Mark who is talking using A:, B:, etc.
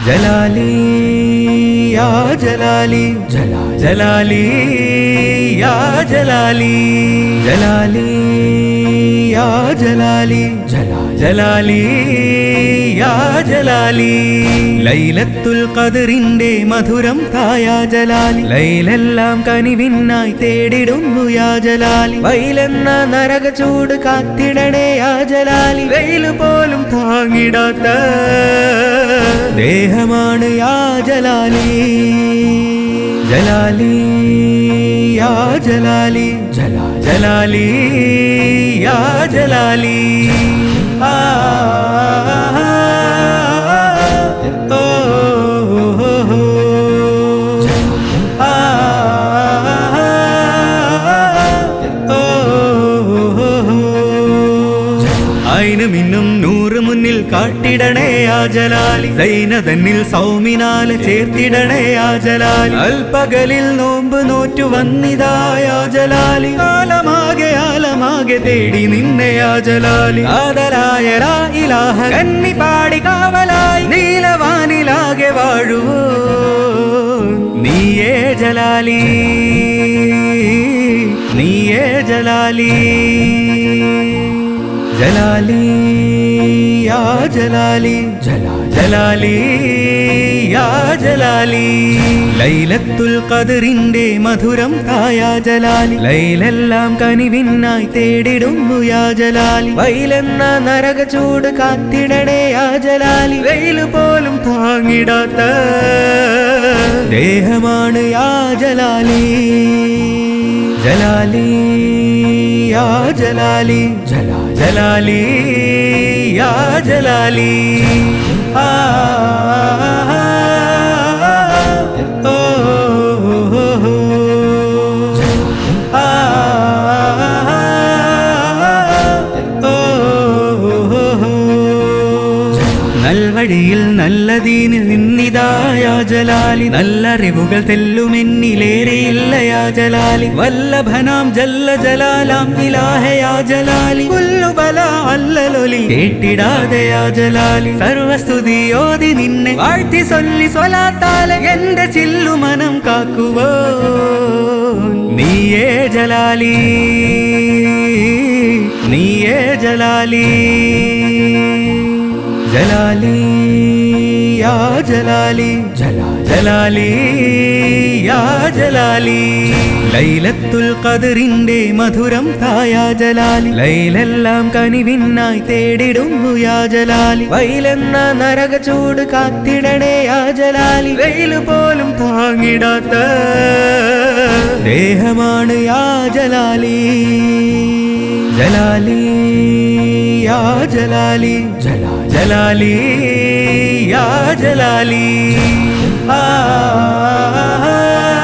A: ജലാലി യാ ജലാലി ജലാ- ജലാലി യാ ജലാലി ജലാലി യാ ജലാലി ജലാ- ജലാലി യാ ജലാലി ലൈലത്തുൽ ഖദറിന്റെ മധുരം തായാ ജലാലി ലൈലെല്ലാം കനിവിനായി തേടിടുന്നു യാ ജലാലി വൈലെന്ന നരക ചൂട് കാത്തിടണേ യാ ജലാലി വെയില് പോലും താങ്ങിടാത്ത ദേഹമാണ് യാ ജലാലി ജലാലി യാ ജലാലി ജലാ ജലാലി യാ ജലാലി ആ ഓ ആ ആയിന് മിന്നും നൂറ് മുന്നിൽ കാട്ടിടണേ ആ ജലാലി ദൈനതന്നിൽ സൗമിനാല ചേർത്തിടണേ ആ ജലാലി അൽപകലിൽ നോമ്പ് നോറ്റു വന്നിതായ ജലാലി ആലമാകെ ആലമാകെ തേടി നിന്നെ ആ ജലാലി ആദരായ ലാ ഇലാഹ കന്നി പാടി കാവലായി നീലവാനിലാകെ വാഴുവോ നീയേ ജലാലി നീയേ ജലാലി ജലാലി യാ ജലാലി ജലാ ജലാലി യാ ജലാലി ലൈലത്തുൽ ഖദറിന്റെ മധുരം തായാ ജലാലി ലൈലെല്ലാം കനിവിനായി തേടിടുന്നു യാ ജലാലി വൈലെന്ന നരക ചൂട് കാത്തിടണേ യാ ജലാലി വെയില് പോലും താങ്ങിടാത്ത ദേഹമാണ് യാ ജലാലി ജലാലി യാ ജലാലി ജലാ ജലാലി യാ ജലാലി ആ ഓ ആ നൽവഴിയിൽ നല്ലതീനിൽ നിന്നിതായ ജലാലി നല്ലറിവുകൾ തെല്ലുമെന്നിലേറെയില്ലയാ ജലാലി വല്ലഭനാം ജല്ല ജലാലാം ഇലാഹയാ ജലാലി പുല്ലുബല അല്ലലൊലി കേട്ടിടാതെയാ ജലാലി സർവസ്തുതിയോതി നിന്നെ വാഴ്ത്തി സൊല്ലി സ്വലാത്താലെ എന്റെ ചില്ലുമനം കാക്കുവോ നീയേ ജലാലി നീയേ ജലാലി ജലാലി യാ ജലാലി ജലാ ജലാലി യാ ജലാലി ലൈലത്തുൽ ഖദറിന്റെ മധുരം തായാ ജലാലി ലൈലെല്ലാം കനിവിനായി തേടിടുന്നു യാ ജലാലി വൈലെന്ന നരക ചൂട് കാത്തിടണേ യാ ജലാലി വെയില് പോലും താങ്ങിടാത്ത ദേഹമാണ് യാ ജലാലി ജലാലി യാ ജലാലി ജലാ ജലാലി യാ ജലാലി ആ